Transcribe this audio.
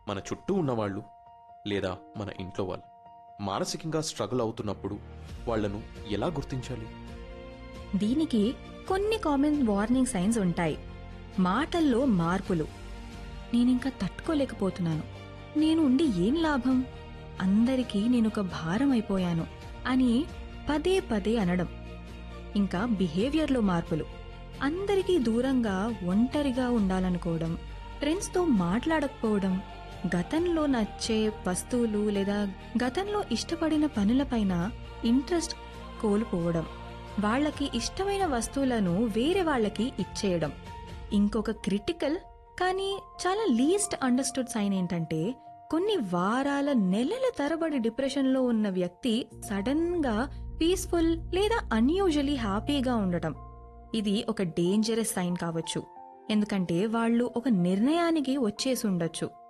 మన చుట్టూ ఉన్నవాళ్ళు లేదా మన ఇంట్లో వాళ్ళు మానసికంగా స్ట్రగుల్ అవుతున్నప్పుడు వాళ్ళను ఎలా గుర్తించాలి దీనికి కొన్ని కామన్ వార్నింగ్ సైన్స్ ఉంటాయి మాటల్లో మార్పులు నేనింకా తట్టుకోలేకపోతున్నాను నేను ఉండి ఏం లాభం అందరికీ నేనొక భారం అయిపోయాను అని పదే పదే అనడం ఇంకా బిహేవియర్లో మార్పులు అందరికీ దూరంగా ఒంటరిగా ఉండాలనుకోవడం ఫ్రెండ్స్తో మాట్లాడకపోవడం గతంలో నచ్చే వస్తువులు లేదా గతంలో ఇష్టపడిన పనులపైన ఇంట్రెస్ట్ కోల్పోవడం వాళ్ళకి ఇష్టమైన వస్తువులను వేరే వాళ్ళకి ఇచ్చేయడం ఇంకొక క్రిటికల్ కానీ చాలా లీస్ట్ అండర్స్టూడ్ సైన్ ఏంటంటే కొన్ని వారాల నెలల తరబడి డిప్రెషన్లో ఉన్న వ్యక్తి సడన్ గా పీస్ఫుల్ లేదా అన్యూజువలీ హ్యాపీగా ఉండటం ఇది ఒక డేంజరస్ సైన్ కావచ్చు ఎందుకంటే వాళ్ళు ఒక నిర్ణయానికి వచ్చేసి ఉండొచ్చు